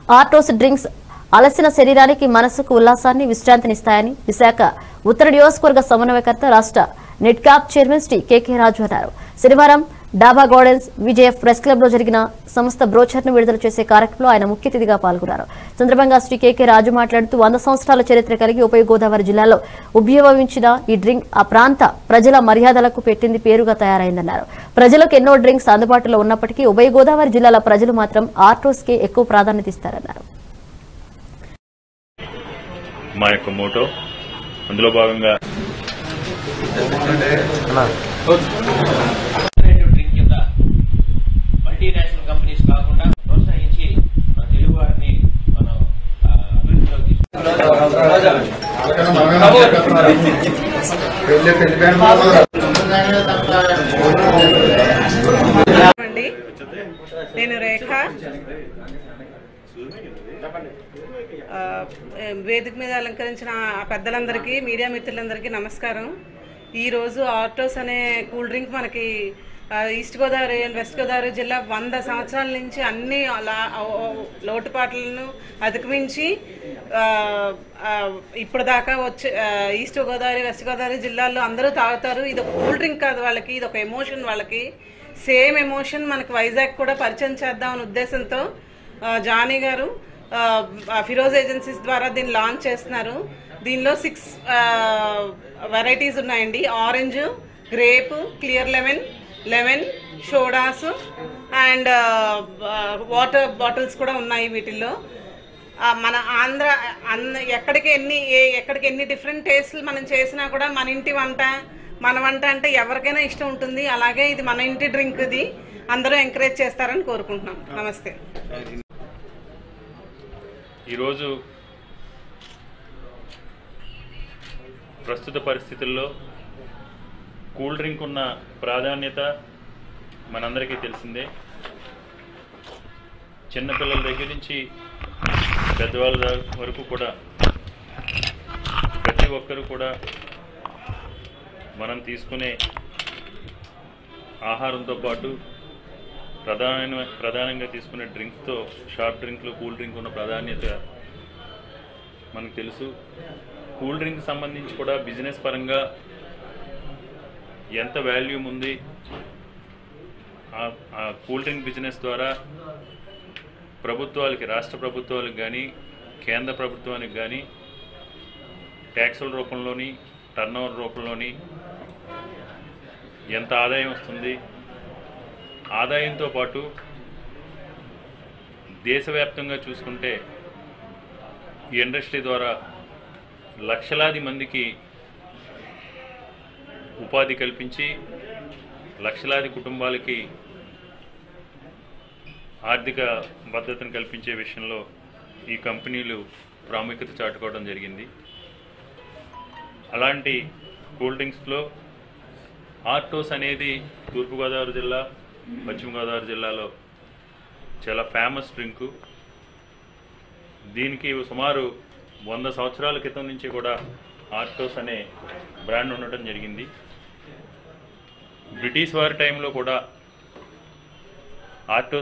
Artos drinks అలసిన శరీరానికి మనసుకు ఉల్లాసాన్ని విశ్రాంతినిస్తాయని విశాఖ ఉత్తర నియోజకవర్గ సమన్వయకర్త రాష్ట్ర net cap chairman Shri K K Raju అన్నారు శనివారం డాబా గార్డెన్స్ విజయఫ్ ప్రెస్ క్లబ్ లో జరిగిన సంస్థ బ్రోచర్ ను విడుదల చేసే కార్యక్రమంలో ఆయన ముఖ్య అతిథిగా పాల్గొన్నారు సందర్భంగా శ్రీ కెకే రాజు మాట్లాడుతూ వంద సంవత్సరాల చరిత్ర కలిగి ఉభయ గోదావరి జిల్లాలో ఉద్భవించిన ఈ డ్రింక్ ఆ ప్రాంత ప్రజల మర్యాదలకు పెట్టింది పేరుగా తయారైందన్నారు ప్రజలకు ఎన్నో డ్రింక్స్ అందుబాటులో ఉన్నప్పటికీ ఉభయ గోదావరి జిల్లాల ప్రజలు మాత్రం ఆర్టోస్ కే ఎక్కువ ప్రాధాన్యత ఇస్తారన్నారు మా యొక్క మోటో అందులో భాగంగా ఆల్టర్నేటివ్ డ్రింక్ కింద మల్టీనేషనల్ కంపెనీస్ కాకుండా ప్రోత్సహించి మన తెలుగు వారిని మనం ఆ, అభివృద్ధిలోకి తీసుకు అండి నేను రేఖ ఆ, వేదిక మీద అలంకరించిన ఆ పెద్దలందరికీ మీడియా మిత్రులందరికీ నమస్కారం ఈ రోజు ఆర్టోస్ అనే కూల్ డ్రింక్ మనకి ఆ, East Godavari and West Godavari జిల్లా వంద సంవత్సరాల నుంచి అన్ని అలా- ఓ- ఓ- లోటుపాట్లను అధిగమించి ఆ, ఆ, ఇప్పుడు దాకా వచ్చే ఆ, ఈస్ట్ గోదావరి వెస్ట్ గోదావరి జిల్లాల్లో అందరూ తాగుతారు ఇది ఒక కూల్ డ్రింక్ కాదు వాళ్ళకి ఇది ఒక ఎమోషన్ వాళ్ళకి సేమ్ ఎమోషన్ మనకి వైజాగ్ కూడా పరిచయం చేద్దామనే ఉద్దేశంతో ఆ, జానీ గారు ఆ, ఆ, ఫిరోజ్ ఏజెన్సీస్ ద్వారా దీన్ని లాంచ్ చేస్తున్నారు దీనిలో సిక్స్ వెరైటీస్ ఉన్నాయండి orange grape clear lemon lemon sodas and water bottles కూడా ఉన్నాయి వీటిల్లో ఆ, మన ఆంధ్ర అన్న ఎక్కడికి ఎన్ని ఏ- ఎక్కడికి ఎన్ని డిఫరెంట్ టేస్ట్లు మనం చేసినా కూడా మన ఇంటి వంట మన వంట అంటే ఎవరికైనా ఇష్టం ఉంటుంది అలాగే ఇది మన ఇంటి డ్రింక్ ఇది అందరూ ఎంకరేజ్ చేస్తారని కోరుకుంటున్నాం నమస్తే ఈరోజు ప్రస్తుత పరిస్థితుల్లో కూల్ డ్రింక్ ఉన్న ప్రాధాన్యత మనందరికీ తెలిసిందే చిన్నపిల్లల దగ్గర నుంచి పెద్దవాళ్ళ దా- వరకు కూడా ప్రతి ఒక్కరూ కూడా మనం తీసుకునే ఆహారంతో పాటు ప్రధాన ప్రధానంగా తీసుకునే డ్రింక్స్తో షార్ట్ డ్రింక్లు కూల్ డ్రింక్ ఉన్న ప్రాధాన్యత మనకు తెలుసు కూల్ డ్రింక్ సంబంధించి కూడా బిజినెస్ పరంగా ఎంత వాల్యూమ్ ఉంది ఆ- ఆ కూల్ డ్రింక్ బిజినెస్ ద్వారా ప్రభుత్వాలకి రాష్ట్ర ప్రభుత్వాలకు కానీ కేంద్ర ప్రభుత్వానికి కానీ ట్యాక్సుల రూపంలోని టర్న్ ఓవర్ రూపంలోని ఎంత ఆదాయం వస్తుంది ఆదాయంతో పాటు దేశవ్యాప్తంగా చూసుకుంటే ఈ ఇండస్ట్రీ ద్వారా లక్షలాది మందికి ఉపాధి కల్పించి లక్షలాది కుటుంబాలకి ఆర్థిక భద్రతను కల్పించే విషయంలో ఈ కంపెనీలు ప్రాముఖ్యత చాటుకోవడం జరిగింది అలాంటి కూల్ డ్రింక్స్లో ఆర్టోస్ అనేది తూర్పుగోదావరి జిల్లా పశ్చిమ గోదావరి జిల్లాలో చాలా ఫేమస్ డ్రింకు దీనికి సుమారు వంద సంవత్సరాల క్రితం నుంచి కూడా ఆర్టోస్ అనే బ్రాండ్ ఉండటం జరిగింది బ్రిటిష్ వారి టైంలో కూడా ఆర్టోస్